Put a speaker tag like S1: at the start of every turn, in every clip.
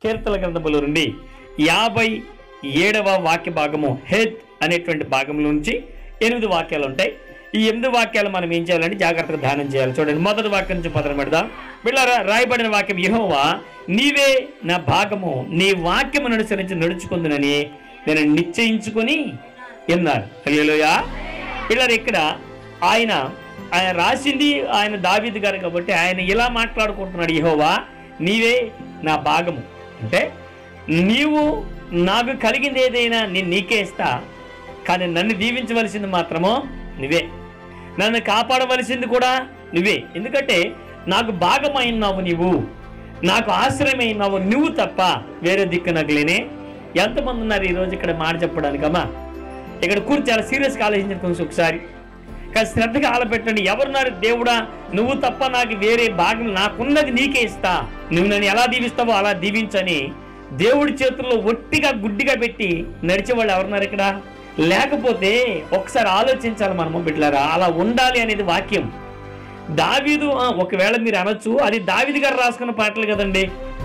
S1: కీర్తన గ్రంథములో నుండి యాభై ఏడవ వాక్య భాగము హెత్ అనేటువంటి భాగంలో నుంచి ఎనిమిది వాక్యాలు ఉంటాయి ఈ ఎనిమిది వాక్యాలు మనం ఏం చేయాలంటే జాగ్రత్తగా ధ్యానం చేయాలి చూడండి మొదటి వాక్యం నుంచి మొదలు పెడదాం వీళ్ళ రాయబడిన వాక్యం యెహోవా నీవే నా భాగము నీ వాక్యమును అనుసరించి నడుచుకుందునని నేను నిశ్చయించుకొని ఎన్నారు హల్లెలూయా పిల్లలు ఇక్కడ ఆయన ఆయన రాసింది ఆయన దావీదు గారు కాబట్టి ఆయన ఇలా మాట్లాడుకుంటున్నాడు యెహోవా నీవే నా భాగము అంటే నీవు నాకు కలిగింది ఏదైనా నేను నీకే ఇస్తా కానీ నన్ను దీవించవలసింది మాత్రమో నువ్వే నన్ను కాపాడవలసింది కూడా నువ్వే ఎందుకంటే నాకు భాగమైనావు నీవు నాకు ఆశ్రయమైనావు నువ్వు తప్ప వేరే దిక్కు నాకు లేనే ఎంతమంది ఉన్నారు ఈరోజు ఇక్కడ మాట చెప్పడానికమ్మా ఇక్కడ కూర్చొని చాలా సీరియస్గా ఆలోచించిన కొంచెం ఒకసారి కానీ శ్రద్ధగా ఆలపెట్టండి ఎవరున్నారు దేవుడా నువ్వు తప్ప నాకు వేరే భాగం నాకున్నది నీకే ఇస్తా నువ్వు నన్ను ఎలా దీవిస్తావో అలా దీవించని దేవుడి చేతుల్లో ఒట్టిగా గుడ్డిగా పెట్టి నడిచే వాళ్ళు ఎవరున్నారు ఇక్కడ లేకపోతే ఒకసారి ఆలోచించాలి మనము బిడ్డలారా అలా ఉండాలి అనేది వాక్యం దావీదు ఆ, ఒకవేళ మీరు అనొచ్చు అది దావీదు గారు రాసుకున్న పాటలు కదండి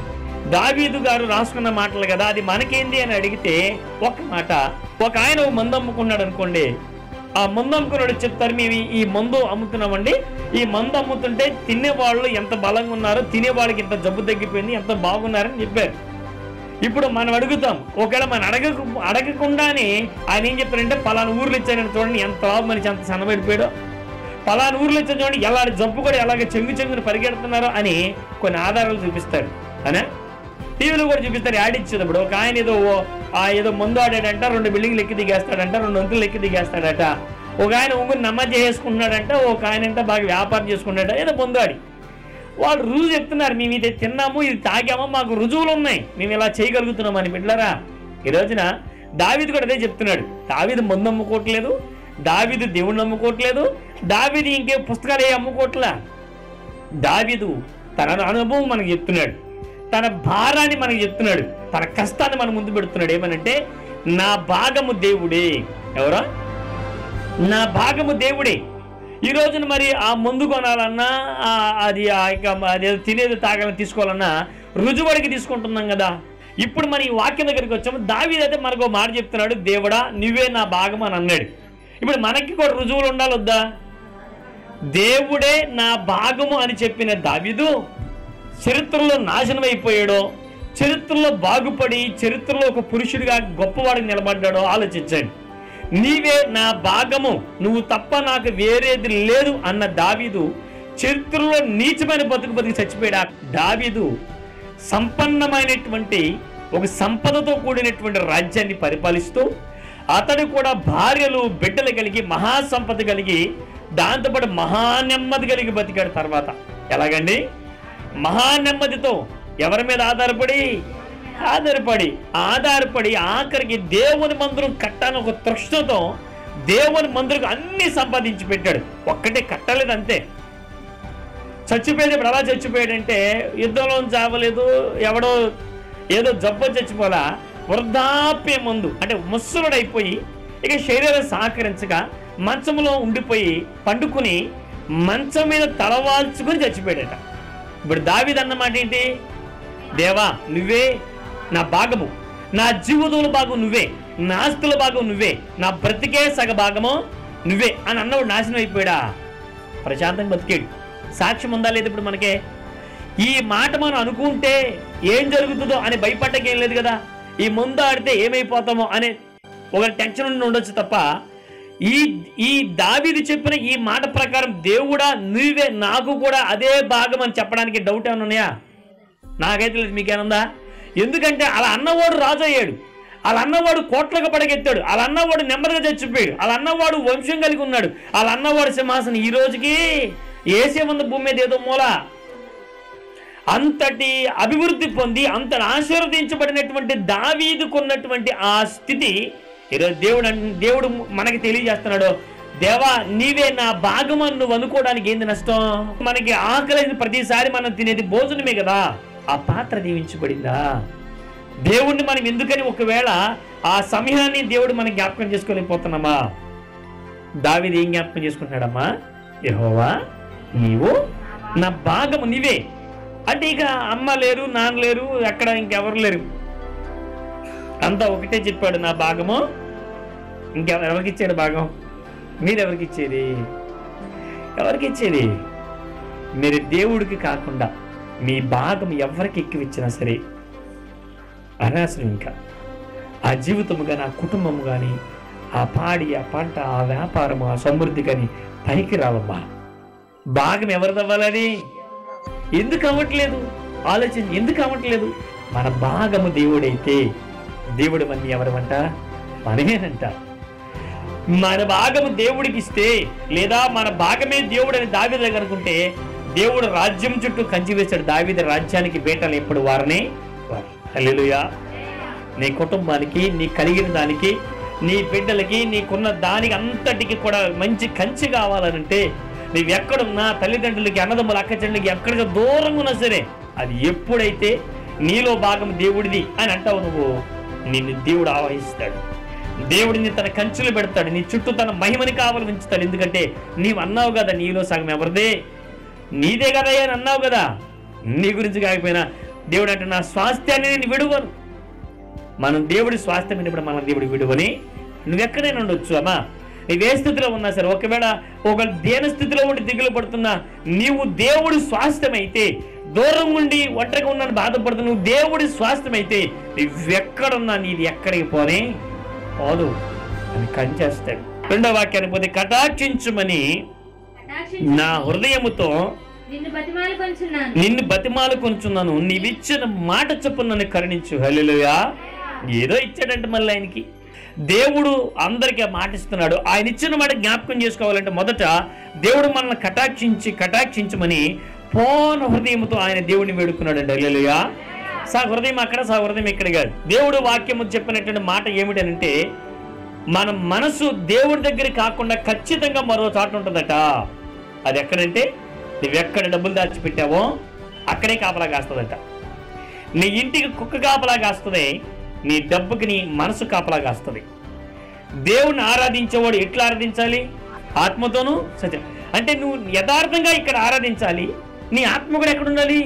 S1: దావీదు గారు రాసుకున్న మాటలు కదా అది మనకేంది అని అడిగితే ఒక మాట ఒక ఆయన ఓ మందు అమ్ముకున్నాడు అనుకోండి ఆ మందు అమ్ముకున్నాడు చెప్తారు మేము ఈ- ఈ మందు అమ్ముతున్నామండి ఈ మందు అమ్ముతుంటే తినేవాళ్ళు ఎంత బలంగా ఉన్నారో తినేవాళ్ళకి ఇంత జబ్బు తగ్గిపోయింది ఎంత బాగున్నారని చెప్పారు ఇప్పుడు మనం అడుగుతాం ఒకవేళ మనం అడగ అడగకుండానే ఆయన ఏం చెప్తారంటే పలానా ఊర్లు ఇచ్చారని చూడండి ఎంత లాభం మనిషి అంత సన్నబడిపోయాడో పలానా ఊర్లు ఇచ్చారు చూడండి ఎలా జబ్బు కూడా ఎలాగ చెంగు చెంగుని పరిగెడుతున్నారో అని కొన్ని ఆధారాలు చూపిస్తారు అనే టీవీలో కూడా చూపిస్తారు యాడ్ ఇచ్చేటప్పుడు ఒక ఆయన ఏదో ఓ- ఆ ఏదో ముందు ఆడాడంట రెండు బిల్డింగ్లు ఎక్కి దిగేస్తాడంట రెండు వంతులు ఎక్కి దిగేస్తాడట ఒక ఆయన ఉంగుని నమ్మజ చేసుకుంటున్నాడంట ఒక ఆయన అంటే బాగా వ్యాపారం చేసుకుంటాడట ఏదో ముందు ఆడి వాళ్ళు రుజువు చెప్తున్నారు మేము ఇది తిన్నాము ఇది తాగాము మాకు రుజువులు ఉన్నాయి మేము ఇలా చేయగలుగుతున్నాం అని బిడ్డలారా ఈ రోజున దావీదు కూడా అదే చెప్తున్నాడు దావీదు మందు అమ్ముకోవట్లేదు దావీదు దేవుణ్ణి అమ్ముకోవట్లేదు దావీదు ఇంకే పుస్తకాలు ఏ అమ్ముకోవట్లా దావీదు తన అనుభవం మనకు చెప్తున్నాడు తన భారాన్ని మనకు చెప్తున్నాడు తన కష్టాన్ని మన ముందు పెడుతున్నాడు ఏమనంటే నా భాగము దేవుడే ఎవరా నా భాగము దేవుడే ఈ రోజున మరి ఆ మందు కొనాలన్నా ఆ అది ఆ ఇక అదేదో తినేది తాగాలని తీసుకోవాలన్నా రుజువడికి తీసుకుంటున్నాం కదా ఇప్పుడు మరి ఈ వాక్యం దగ్గరికి వచ్చాము దావీదైతే మనకు ఓ మాట చెప్తున్నాడు దేవుడా నువ్వే నా భాగం అని అన్నాడు ఇప్పుడు మనకి కూడా రుజువులు ఉండాలి వద్దా దేవుడే నా భాగము అని చెప్పిన దావీదు చరిత్రలో నాశనం అయిపోయాడో చరిత్రలో బాగుపడి చరిత్రలో ఒక పురుషుడిగా గొప్పవాడికి నిలబడ్డాడో ఆలోచించండి నీవే నా భాగము నువ్వు తప్ప నాకు వేరేది లేదు అన్న దావీదు చరిత్రలో నీచమైన బతుకు బతికి చచ్చిపోయాడు ఆ దావీదు సంపన్నమైనటువంటి ఒక సంపదతో కూడినటువంటి రాజ్యాన్ని పరిపాలిస్తూ అతడు కూడా భార్యలు బిడ్డలు కలిగి మహాసంపద కలిగి దాంతోపాటు మహానెమ్మది కలిగి బతికాడు తర్వాత ఎలాగండి మహానెమ్మదితో ఎవరి మీద ఆధారపడి ఆధారపడి ఆధారపడి ఆఖరికి దేవుని మందిరం కట్టాలని ఒక తృష్ణతో దేవుని మందిరం అన్ని సంపాదించి పెట్టాడు ఒక్కటే కట్టలేదు అంతే చచ్చిపోయేది ఇప్పుడు అలా చచ్చిపోయాడంటే యుద్ధంలో చావలేదు ఎవడో ఏదో జబ్బు చచ్చిపోలా వృద్ధాప్య మందు అంటే ముసలుడైపోయి ఇక శరీరం సహకరించక మంచంలో ఉండిపోయి పండుకుని మంచం మీద తలవాల్చుకుని చచ్చిపోయాడట ఇప్పుడు దావిది అన్నమాట ఏంటి దేవా నువ్వే నా భాగము నా జీవితంలో భాగం నువ్వే నా ఆస్తుల భాగం నువ్వే నా బ్రతికే సగ భాగము నువ్వే అని అన్నవాడు నాశనం అయిపోయాడా ప్రశాంతంగా బతికాడు సాక్ష్యం ఉందా లేదు ఇప్పుడు మనకే ఈ మాట మనం అనుకుంటే ఏం జరుగుతుందో అని భయపడ్డకి ఏం లేదు కదా ఈ ముందు ఆడితే ఏమైపోతామో అనే ఒక టెన్షన్ ఉండి ఉండొచ్చు తప్ప ఈ ఈ దావీది చెప్పిన ఈ మాట ప్రకారం దేవుడా నువ్వే నాకు కూడా అదే భాగం అని చెప్పడానికి డౌట్ ఏమైనా ఉన్నాయా నాకైతే లేదు మీకేనుందా ఎందుకంటే అలా అన్నవాడు రాజు అయ్యాడు అలా అన్నవాడు కోట్లకు పడగెత్తాడు అలా అన్నవాడు నెమ్మదిగా చచ్చిపోయాడు అలా అన్నవాడు వంశం కలిగి ఉన్నాడు అలా అన్నవాడు సింహాసనం ఈ రోజుకి ఏసే ఉంది భూమి మీద ఏదో మూల అంతటి అభివృద్ధి పొంది అంతటి ఆశీర్వదించబడినటువంటి దావీదుకున్నటువంటి ఆ స్థితి ఈరోజు దేవుడు అన్- దేవుడు మనకి తెలియజేస్తున్నాడు దేవా నీవే నా భాగం అని నువ్వు అనుకోవడానికి ఏంది నష్టం మనకి ఆకలి ప్రతిసారి మనం తినేది భోజనమే కదా ఆ పాత్ర దీవించబడిందా దేవుణ్ణి మనం ఎందుకని ఒకవేళ ఆ సమయాన్ని దేవుడు మనం జ్ఞాపకం చేసుకోలేకపోతున్నామా దావీదు ఏం జ్ఞాపకం చేసుకుంటున్నాడమ్మా యెహోవా నీవు నా భాగము నీవే అంటే ఇక అమ్మ లేరు నాన్న లేరు అక్కడ ఇంకెవరు లేరు అంతా ఒకటే చెప్పాడు నా భాగము ఇంకెవరు ఎవరికి ఇచ్చాడు భాగం మీరు ఎవరికి ఇచ్చేది ఎవరికి ఇచ్చేది మీరు దేవుడికి కాకుండా మీ భాగం ఎవరికి ఎక్కువిచ్చినా సరే అనవసరం ఇంకా ఆ జీవితము కానీ ఆ కుటుంబము కానీ ఆ పాడి ఆ పంట ఆ వ్యాపారం ఆ సమృద్ధి కానీ పైకి రావమ్మా భాగం ఎవరిది అవ్వాలని ఎందుకు అవ్వట్లేదు ఆలోచన ఎందుకు అవ్వట్లేదు మన భాగము దేవుడైతే దేవుడు మన్ని ఎవరమంట మనమేనంట మన భాగము దేవుడికి ఇస్తే లేదా మన భాగమే దేవుడు అని దావిద దగ్గర అనుకుంటే దేవుడు రాజ్యం చుట్టూ కంచి వేశాడు దావిద రాజ్యానికి వేటలు ఎప్పుడు వారనే వారు హల్లెలూయా నీ కుటుంబానికి నీ కలిగిన దానికి నీ బిడ్డలకి నీకున్న దానికి అంతటికి కూడా మంచి కంచి కావాలనంటే నీవు ఎక్కడున్నా తల్లిదండ్రులకి అన్నదమ్ముల అక్క చెల్లెలకి ఎక్కడికి దూరంగా ఉన్నా సరే అది ఎప్పుడైతే నీలో భాగం దేవుడిది అని అంటావు నువ్వు నిన్ను దేవుడు ఆవహిస్తాడు దేవుడిని తన కంచులు పెడతాడు నీ చుట్టూ తన మహిమని కావాలి ఉంచుతాడు ఎందుకంటే నీవు అన్నావు కదా నీలో సగం ఎవరిదే నీదే కదా అని అన్నావు కదా నీ గురించి కాకపోయినా దేవుడు అంటే నా స్వాస్థ్యాన్ని నేను విడువను మనం దేవుడి స్వాస్థ్యమైనప్పుడు మన దేవుడి విడువని నువ్వెక్కడైనా ఉండొచ్చు అమ్మా నీవే స్థితిలో ఉన్నా సరే ఒకవేళ ఒక దేన స్థితిలో ఉండి దిగులు పడుతున్నా నీవు దేవుడి స్వాస్థ్యమైతే దూరం ఉండి ఒంటరిగా ఉన్నాను బాధపడుతున్నా నువ్వు దేవుడి స్వాస్థ్యమైతే నువ్వెక్కడున్నా నీది ఎక్కడికి పోనే పోదు అని కంచేస్తాడు రెండో వాక్యాన్ని పోతే కటాక్షించుమని
S2: కటాక్షించి
S1: నా హృదయముతో
S2: నిన్ను బతిమాలు కొంచున్నాను
S1: నిన్ను బతిమాలు కొంచున్నాను నీవిచ్చిన మాట చొప్పున నన్ను కరుణించు హల్లెలూయా ఏదో ఇచ్చాడంట మళ్ళీ ఆయనకి దేవుడు అందరికీ ఆ మాట ఇస్తున్నాడు ఆయన ఇచ్చిన మాట జ్ఞాపకం చేసుకోవాలంటే మొదట దేవుడు మనల్ని కటాక్షించి కటాక్షించమని పూర్ణ హృదయంతో ఆయన దేవుడిని వేడుకున్నాడు అండి హల్లెలూయా సా హృదయం అక్కడ సా హృదయం ఇక్కడ కాదు దేవుడు వాక్యము చెప్పినటువంటి మాట ఏమిటనంటే మన మనసు దేవుడి దగ్గర కాకుండా ఖచ్చితంగా మరో చోట ఉంటుందట అది ఎక్కడంటే నువ్వెక్కడ డబ్బులు దాచిపెట్టావో అక్కడే కాపలా కాస్తుందట నీ ఇంటికి కుక్క కాపలా కాస్తుంది నీ డబ్బుకి నీ మనసు కాపలా కాస్తుంది దేవుణ్ణి ఆరాధించేవాడు ఎట్లా ఆరాధించాలి ఆత్మతోనూ సత్యం అంటే నువ్వు యథార్థంగా ఇక్కడ ఆరాధించాలి నీ ఆత్మ కూడా ఎక్కడ ఉండాలి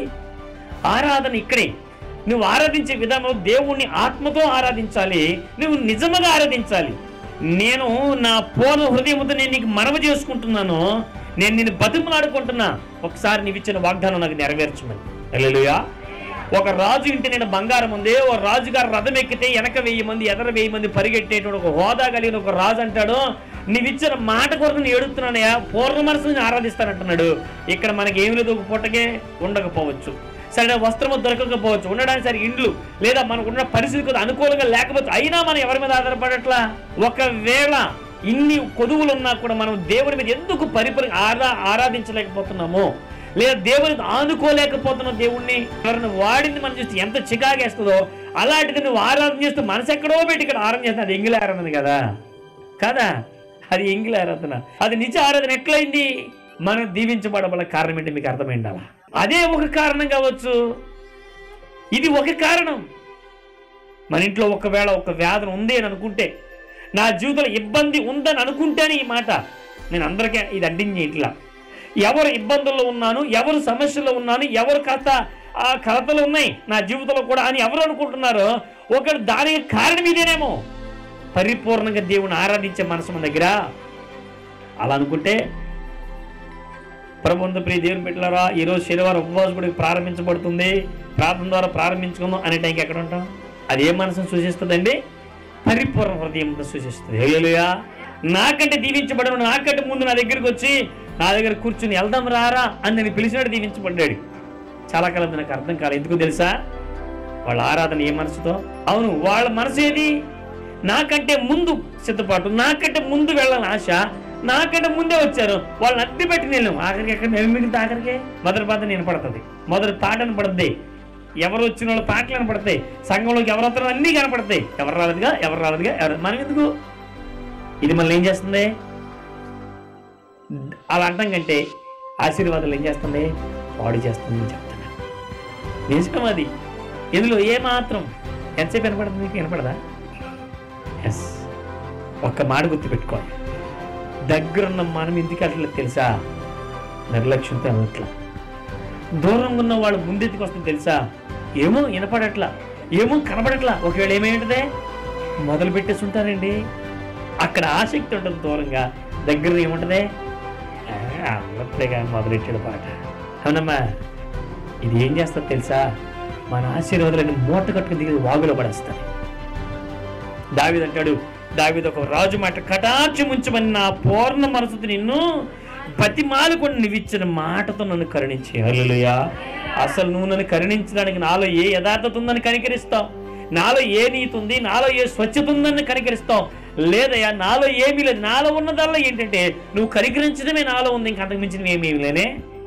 S1: ఆరాధన ఇక్కడే నువ్వు ఆరాధించే విధానం దేవుణ్ణి ఆత్మతో ఆరాధించాలి నువ్వు నిజముగా ఆరాధించాలి నేను నా పూర్ణ హృదయంతో నేను నీకు మనవి చేసుకుంటున్నాను నేను నిన్ను బతిమలాడుకుంటున్నా ఒకసారి నీవు ఇచ్చిన వాగ్దానం నాకు నెరవేర్చమని హల్లెలూయా ఒక రాజు ఇంటి నేను బంగారం ఉంది ఓ రాజుగారు రథం ఎక్కితే వెనక వెయ్యి మంది ఎదర వెయ్యి మంది పరిగెట్టేటువంటి ఒక హోదా కలిగిన ఒక రాజు అంటాడు నీవిచ్చిన మాట కొరకు నేను ఏడుతున్నానయ్యా పూర్ణ మనసుని ఆరాధిస్తానంటున్నాడు ఇక్కడ మనకి ఏమి లేదు ఒక పూటకే ఉండకపోవచ్చు సరైన వస్త్రము దొరకకపోవచ్చు ఉండడానికి సరి ఇండ్లు లేదా మనకు ఉన్న పరిస్థితి కొద్దిగా అనుకూలంగా లేకపోవచ్చు అయినా మనం ఎవరి మీద ఆధారపడట్లా ఒకవేళ ఇన్ని కొదువులు ఉన్నా కూడా మనం దేవుడి మీద ఎందుకు పరిపరి ఆరా ఆరాధించలేకపోతున్నామో లేదా దేవునికి ఆనుకోలేకపోతున్నాం దేవుణ్ణి ఎవరిని వాడింది మనం చూస్తే ఎంత చికాగేస్తుందో అలాంటిది నువ్వు ఆరాధన చేస్తూ మనసు ఎక్కడో పెట్టి ఇక్కడ ఆరాధన చేస్తున్నా అది ఎంగిలి ఆరాధన కదా కదా అది ఎంగిలి ఆరాధన అది నిజ ఆరాధన ఎట్లయింది మనం దీవించబడబల కారణం ఏంటి మీకు అర్థమైంది అలా అదే ఒక కారణం కావచ్చు ఇది ఒక కారణం మన ఇంట్లో ఒకవేళ ఒక వ్యాధన ఉంది అని అనుకుంటే నా జీవితంలో ఇబ్బంది ఉందని అనుకుంటేనే ఈ మాట నేను అందరికీ ఇది అడ్డించి ఇట్లా ఎవరు ఇబ్బందుల్లో ఉన్నాను ఎవరు సమస్యల్లో ఉన్నాను ఎవరు కథ ఆ కలతలు ఉన్నాయి నా జీవితంలో కూడా అని ఎవరు అనుకుంటున్నారో ఒకడు దానికి కారణం ఇదేనేమో పరిపూర్ణంగా దేవుని ఆరాధించే మనసు మన దగ్గర అలా అనుకుంటే ప్రభుత్వ ప్రియ దేవుని పెట్టారా ఈరోజు శనివారం ఉపవాసం కూడా ప్రారంభించబడుతుంది ప్రార్థన ద్వారా ప్రారంభించుకుందాం అనే టైంకి ఎక్కడ ఉంటాం అది ఏ మనసును సూచిస్తుందండి పరిపూర్ణ హృదయంతో సూచిస్తుంది హేలుయా నాకంటే దీవించబడను నాకంటే ముందు నా దగ్గరికి వచ్చి నా దగ్గర కూర్చుని వెళ్దాం రారా అని నేను పిలిచినట్టు దీవించబడ్డాడు చాలా కాలం నాకు అర్థం కాలేదు ఎందుకు తెలుసా వాళ్ళ ఆరాధన ఏ మనసుతో అవును వాళ్ళ మనసు ఏది నాకంటే ముందు సిద్ధపాటు నాకంటే ముందు వెళ్ళాలని ఆశ నాకంటే ముందే వచ్చారు వాళ్ళని అద్దె పెట్టి నేను ఆఖరికి ఎక్కడ నేను మిగిలితే ఆఖరికి మొదటి పాట నేను పడుతుంది మొదటి పాట పడుద్ది ఎవరు వచ్చిన వాళ్ళ పాటలు కనపడతాయి సంఘంలోకి ఎవరు వస్తారో అన్నీ కనపడతాయి ఎవరు రాలేదుగా ఎవరు రాలేదుగా ఎవరు మనం ఎందుకు ఇది మనల్ని ఏం చేస్తుంది అలా అంటాం కంటే ఆశీర్వాదాలు ఏం చేస్తుంది పాడు చేస్తుంది అని చెప్తున్నా నిజం అది ఇందులో ఏ మాత్రం ఎంతసేపు వినపడుతుంది మీకు వినపడదా ఎస్ ఒక్క మాట గుర్తుపెట్టుకోండి దగ్గరున్న మనం ఎందుకు అట్లా తెలుసా నిర్లక్ష్యంతో అనట్లా దూరంగా ఉన్న వాళ్ళు ముందెత్తుకు వస్తుంది తెలుసా ఏమో వినపడట్లా ఏమో కనపడట్లా ఒకవేళ ఏమేంటిదే మొదలు పెట్టేసి ఉంటారండి అక్కడ ఆసక్తి ఉంటుంది దూరంగా దగ్గర ఏముంటది ఆ, అన్నప్పుడేగా మొదలెట్టాడు పాట అవునమ్మా ఇది ఏం చేస్తా తెలుసా మన ఆశీర్వాదాలన్నీ మూట కట్టుకుని దిగి వాగులో పడేస్తాయి దావిది అంటాడు దావిది ఒక రాజు మాట కటాక్షి ముంచమని నా పూర్ణ మనసుతో నిన్ను బతిమాలుకొని నువ్విచ్చిన మాటతో నన్ను కరుణించి హల్లెలూయా అసలు నువ్వు నన్ను కరుణించడానికి నాలో ఏ యథార్థత ఉందని కనికరిస్తావు నాలో ఏ నీతి ఉంది నాలో ఏ స్వచ్ఛత ఉందని కనికరిస్తావు లేదయ్యా నాలో ఏమీ లేదు నాలో ఉన్నదల్లా ఏంటంటే నువ్వు కనికరించడమే నాలో ఉంది ఇంక అంతకు మించిన ఏమీ లేనే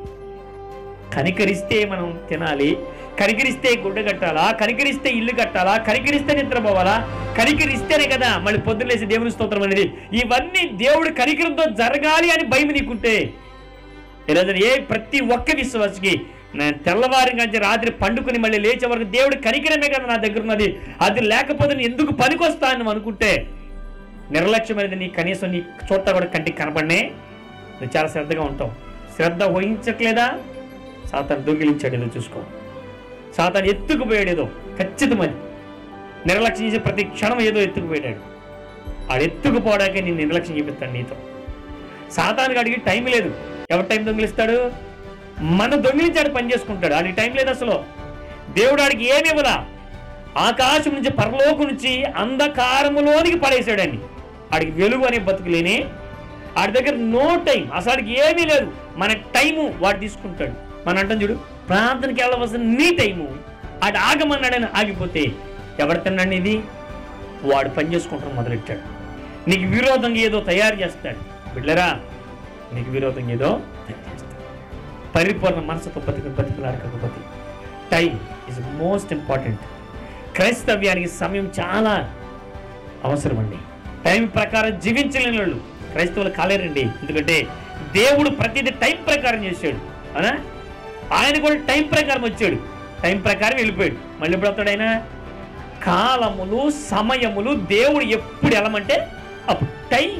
S1: కనికరిస్తే మనం తినాలి కనికరిస్తే గుడ్డ కట్టాలా కనికరిస్తే ఇల్లు కట్టాలా కనికరిస్తే నిద్రపోవాలా కనికరిస్తేనే కదా మళ్ళీ పొద్దులేసి దేవుని స్తోత్రం అనేది ఇవన్నీ దేవుడు కనికరంతో జరగాలి అని భయం నీకుంటే ఈరోజు ఏ ప్రతి ఒక్క విశ్వాసకి నేను తెల్లవారి నుంచి రాత్రి పండుకుని మళ్ళీ లేచే వరకు దేవుడు కనికరమే కదా నా దగ్గర ఉన్నది అది లేకపోతే నేను ఎందుకు పనికొస్తా అని నువ్వు అనుకుంటే నిర్లక్ష్యం అనేది నీ కనీసం నీ చోట కూడా కంటికి కనపడనే నువ్వు చాలా శ్రద్ధగా ఉంటావు శ్రద్ధ వహించట్లేదా సాతాను దొంగిలించాడు ఏదో చూసుకో సాతాను ఎత్తుకుపోయాడు ఏదో ఖచ్చితమది నిర్లక్ష్యం చేసే ప్రతి క్షణం ఏదో ఎత్తుకుపోయాడు ఆడు ఎత్తుకుపోవడానికే నేను నిర్లక్ష్యం చూపిస్తాను నీతో సాతానికి అడిగి టైం లేదు ఎవరు టైం దొంగిలిస్తాడు మన దొంగిలించాడు పని చేసుకుంటాడు ఆడికి టైం లేదు అసలు దేవుడు ఆడికి ఏమి ఇవ్వలా ఆకాశం నుంచి పరలోకం నుంచి అంధకారములోనికి పడేశాడని ఆడికి వెలుగు అనే బతుకులేని ఆడి దగ్గర నో టైం అసలు ఆడికి ఏమీ లేదు మన టైము వాడు తీసుకుంటాడు మన అంటాం చూడు ప్రార్థనకి వెళ్ళవలసిన నీ టైము ఆడు ఆగమన్నాడని ఆగిపోతే ఎవరు తిన్నాడు ఇది వాడు పని చేసుకుంటాడు మొదలెట్టాడు నీకు విరోధంగా ఏదో తయారు చేస్తాడు బిడ్డరా నీకు విరోధంగా ఏదో తయారు చేస్తాడు పరిపూర్ణ మనసుతో బతికి బతికలాడకపోతే టైం ఇస్ మోస్ట్ ఇంపార్టెంట్ క్రైస్తవ్యానికి సమయం చాలా అవసరం అండి టైం ప్రకారం జీవించలేని వాళ్ళు క్రైస్తవులు కాలేరండి ఎందుకంటే దేవుడు ప్రతిదీ టైం ప్రకారం చేశాడు అవునా ఆయన కూడా టైం ప్రకారం వచ్చాడు టైం ప్రకారం వెళ్ళిపోయాడు మళ్ళీ ఎప్పుడు వస్తాడు ఆయన కాలములు సమయములు దేవుడు ఎప్పుడు వెళ్ళమంటే అప్పుడు టైం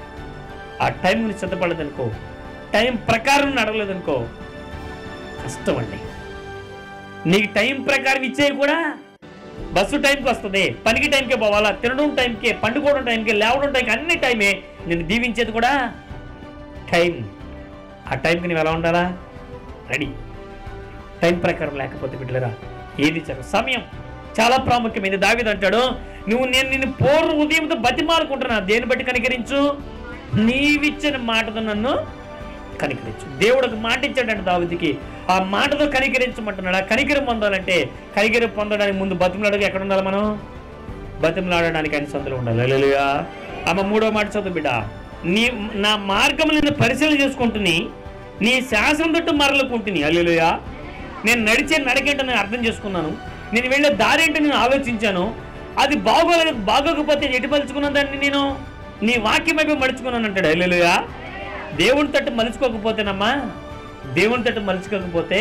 S1: ఆ టైం గురించి సిద్ధపడదనుకో టైం ప్రకారం నడవలేదనుకో కష్టం అండి నీకు టైం ప్రకారం ఇచ్చేవి కూడా బస్సు టైంకి వస్తుంది పనికి టైంకే పోవాలా తినడం టైంకే పండుకోవడం టైంకే లేవడం టైంకి అన్ని టైమే నేను దీవించేది కూడా టైం ఆ టైంకి నువ్వు ఎలా ఉండాలా రెడీ టైం ప్రకారం లేకపోతే బిడ్డలరా ఏది జరగదు సమయం చాలా ప్రాముఖ్యమైనది దావిది అంటాడు నువ్వు నేను నిన్ను పూర్వ ఉదయంతో బతిమాలుకుంటున్నా దేని బట్టి కనికరించు నీవిచ్చిన మాటతో నన్ను కనికరించు దేవుడు ఒక మాట ఇచ్చాడంట దావిదికి ఆ మాటతో కనికరించమంటున్నాడు ఆ కనికరం పొందాలంటే కనికరం పొందడానికి ముందు బతిమలాడగా ఎక్కడ ఉండాలి మనం బతిమలాడడానికి అన్ని సందులో ఉండాలి హల్లెలూయా ఆమె మూడో మాట చదువు బిడ్డ నీ నా మార్గం నేను పరిశీలన చేసుకుంటుని నీ శాసనం తట్టు మరలుకుంటుని అల్లులుయా నేను నడిచే నడకేంటో నేను అర్థం చేసుకున్నాను నేను వెళ్ళే దారి ఏంటో నేను ఆలోచించాను అది బాగోలేదు బాగోకపోతే ఎటు మలుచుకున్న దాన్ని నేను నీ వాక్యం వైపు మలుచుకున్నాను అంటాడు అల్లులుయా దేవుని తట్టు మలుచుకోకపోతేనమ్మా దేవుని తట్టు మలుచుకోకపోతే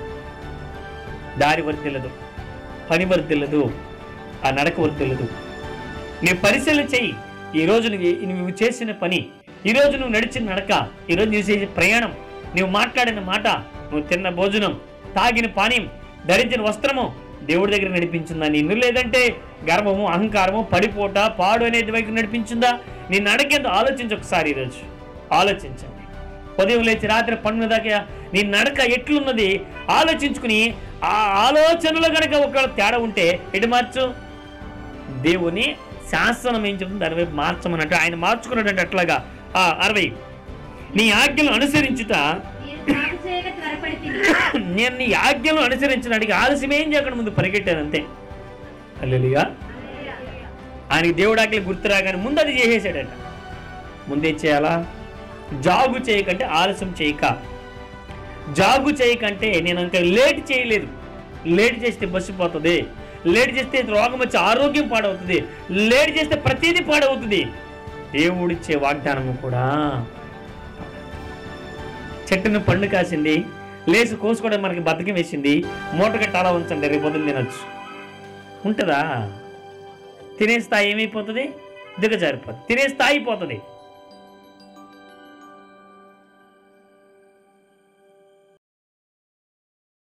S1: దారి వర్తిల్లదు పని వర్తిల్లదు ఆ నడక వర్తిల్లదు నువ్వు పరిశీలన చెయ్యి ఈ రోజు నువ్వు నువ్వు చేసిన పని ఈ రోజు నువ్వు నడిచిన నడక ఈ రోజు నువ్వు చేసే ప్రయాణం నువ్వు మాట్లాడిన మాట నువ్వు తిన్న భోజనం తాగిన పానీయం ధరించిన వస్త్రము దేవుడి దగ్గర నడిపించిందా నిన్ను లేదంటే గర్వము అహంకారము పడిపోట పాడు అనేది వైపు నడిపించిందా నీ నడకేందో ఆలోచించు ఒకసారి ఈరోజు ఆలోచించండి ఉదయం లేచి రాత్రి పన్ను దాకా నీ నడక ఎట్లున్నది ఆలోచించుకుని ఆ ఆలోచనలో కనుక ఒక తేడా ఉంటే ఎటు మార్చు దేవుని శాసనం ఏం చెప్తుంది దాని వైపు మార్చమన్నట్టు ఆయన మార్చుకున్నాడంటే అట్లాగా ఆ అరవై నీ ఆజ్ఞలు అనుసరించుట
S2: నేను సాగు చేయక త్వరపడి తిని
S1: నేను నీ ఆజ్ఞలు అనుసరించడానికి ఆలస్యం ఏం చేయకుండా ముందు పరిగెట్టాను అంతే అల్లెలుగా ఆయనకి దేవుడు ఆజ్ఞలు గుర్తు రాగానే ముందు అది చేసేసాడట ముందే చేయాలా జాగు చేయకంటే ఆలస్యం చేయక జాగు చేయకంటే నేను ఇంకా లేట్ చేయలేదు లేట్ చేస్తే బస్సు పోతుంది లేట్ చేస్తే రోగం వచ్చి ఆరోగ్యం పాడవుతుంది లేట్ చేస్తే ప్రతిదీ పాడవుతుంది దేవుడిచ్చే వాగ్దానము కూడా చెట్టును పండు కాసింది లేచి కోసుకోవడం మనకి బతకం వేసింది మూట కట్టాలా ఉంచండి రేపు పొద్దున్న తినొచ్చు ఉంటుందా తినే స్థాయి ఏమైపోతుంది దిగజారిపోతుంది తినే స్థాయి పోతుంది